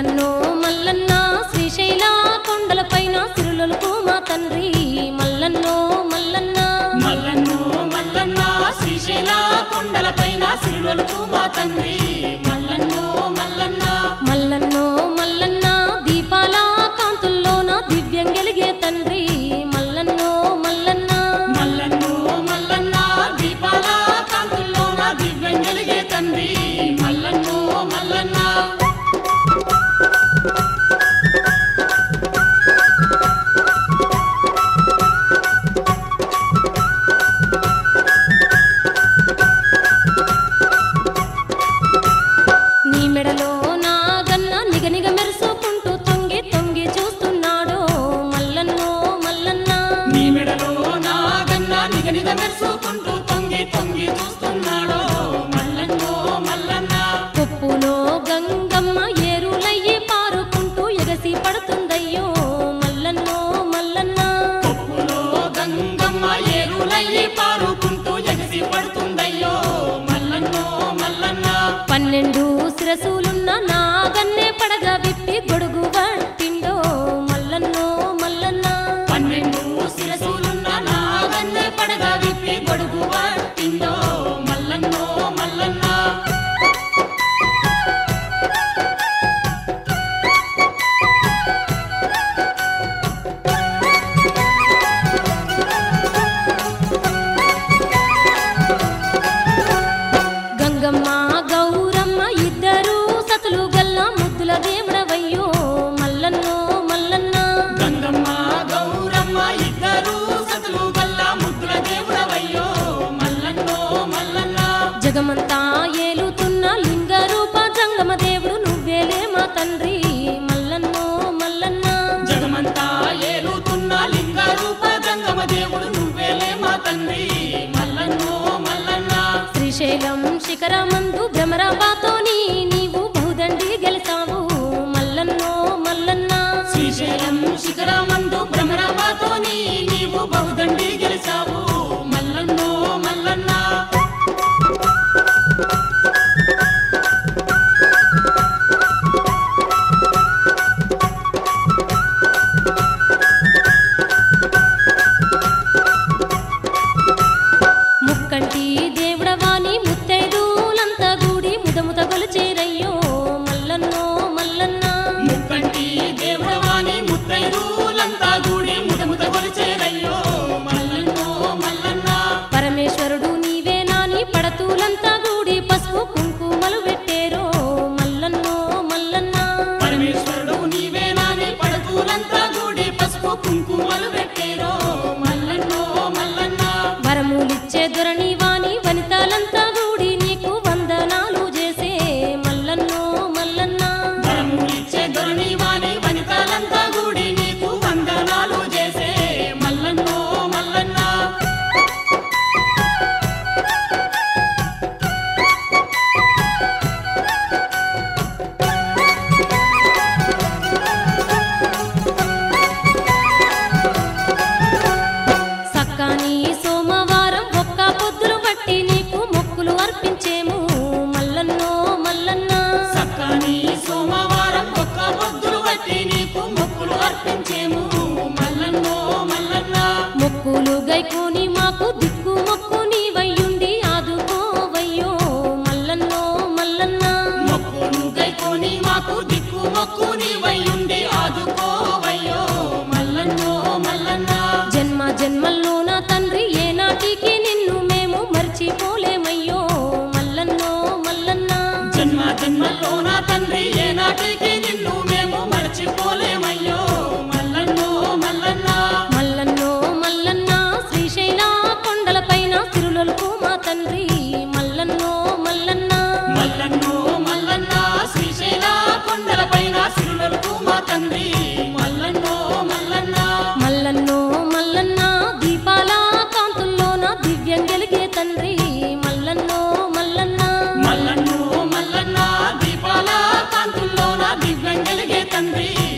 మల్లన్నో మల్లన్న శ్రీశైల కొండలపైన సిరులకు మా తండ్రి మల్లన్నో మల్లన్న మల్లన్నో మల్లన్న శ్రీశైల కొండలపైన సిరులకు మా తండ్రి మల్లన్నో మల్లన్న మల్లన్నో మల్లన్న దీపాల కాంతుల్లోన దివ్యం గెలిగే తండ్రి మల్లన్నో మల్లన్న మల్లన్నో మల్లన్న దీపాల కాంతుల్లోన దివ్యం కలిగే తండ్రి మల్లన్నో మల్లన్న నీ మెడలో నా గన్న నిగనిగ మెరుసుకుంటూ తొంగి తొంగి చూస్తున్నాడు మల్లన్నో మల్లన్న నీ మెడలో నాగన్న నిగనిగ మెరుసుకుంటూ తొంగి తొంగి చూస్తున్నాడో మల్లన్నో మల్లన్న కొప్పులో గంగమ్మ ఏరులయ్యి పారుకుంటూ ఎగసి పడుతుందయ్యో మల్లన్నో మల్లన్న కొప్పులో గంగమ్మ ఏరులయ్యి పారుకుంటూ ఎగిసి పడుతుందయ్యో మల్లన్నో మల్లన్న పన్నెండు శిరసులున్న నాగన్నే పడగ విప్పి గొడుగు పట్టిండో మల్లన్నో మల్లన్న పన్నెండు శిరసులున్న నాగన్న పడగ విప్పి గొడుగు పట్టిందో మల్లన్నో మల్లన్న గంగమ్మ గౌరమ్మ ఇద్దరు సతులు గల్ల ముద్దుల దేవుడవయ్యో మల్లన్నో మల్లన్న గంగమ్మ గౌరమ్మ ఇద్దరు సతులు గల్ల ముద్దుల దేవుడవయ్యో మల్లన్నో మల్లన్న జగమంతా ఏలుతున్న లింగ రూప జంగమ దేవుడు నువ్వేలే మా తండ్రి మల్లన్నో మల్లన్న జగమంతా ఏలుతున్న లింగ రూప గంగమ దేవుడు నువ్వేలే మా తండ్రి మల్లన్నో మల్లన్న శ్రీశైలం శిఖరమందు భ్రమరాబాతోని నీవు బహుదండి గెలిచావు మల్లన్నో మల్లన్న శ్రీశైలం శిఖరమందు భ్రమరాబాతోని నీవు బహుదండి గెలిచావు మల్లన్నో మల్లన్న ముక్కంటి దేవుడవాని ముత్తైదులంతా గూడి ముదముద గొలిచేరయ్యో మల్లన్నో మల్లన్న ముక్కంటి దేవుడవాని ముత్తైదులంతా గూడి ముదముద కొలిచేరయ్యో మల్లన్నో మల్లన్న పరమేశ్వరుడు నీవే నాని పడతూలంతా గూడి పసుపు కుంకుమలు పెట్టేరో మల్లన్నో మల్లన్న పరమేశ్వరుడు నీవే నాని పడకూలంతా గూడి పసుపు కుంకుమలు పెట్టేరో మల్లన్నో మల్లన్న వరములిచ్చే దొరని వాని వనితలంతా గూడి నీకు వందనాలు చేసే మల్లన్నో మల్లన్న వరములిచ్చే దొరని వాని వనితలంతా గూడి నీకు వందనాలు చేసే మల్లన్నో మల్లన్న సక్కాని సోమవారం ఒక్క పొద్దులు బట్టి నీకు మొక్కులు అర్పించేము మల్లన్నో మల్లన్న సక్కని సోమవారం ఒక్క పొద్దులు బట్టి నీకు మొక్కులు అర్పించేము మల్లన్నో మల్లన్న మొక్కులు గైకోని మాకు దిక్కు మొక్కు నీవయ్యుండి ఆదుకోవయ్యో మల్లన్నో మల్లన్న మొక్కులు గైకోని మాకు దిక్కు మొక్కు నీవయ్యుండి ఆదుకోవయ్యో మల్లన్నో మల్లన్న జన్మ జన్మల్లో నా తండ్రి ఏనాటికి నిన్ను మేము మర్చిపోలేమయ్యో మల్లన్నో మల్లన్న జన్మ జన్మల్లో నా తండ్రి ఏనాటికి నిన్ను మేము మర్చిపోలేమయ్యో మల్లన్నో మల్లన్న మల్లన్నో మల్లన్న శ్రీశైల కొండలపైన సిరులకు మా తండ్రి మల్లన్నో మల్లన్న మల్లన్నో మల్లన్న శ్రీశైల కొండలపైన సిరులకు మా తండ్రి మల్లన్నో మల్లన్న మల్లన్నో మల్లన్న దీపాల కాంతుల్లోన దివ్యం గెలిగే తండ్రి మల్లన్నో మల్లన్న మల్లన్నో మల్లన్న దీపాల కాంతుల్లోన దివ్యం కలిగే తండ్రి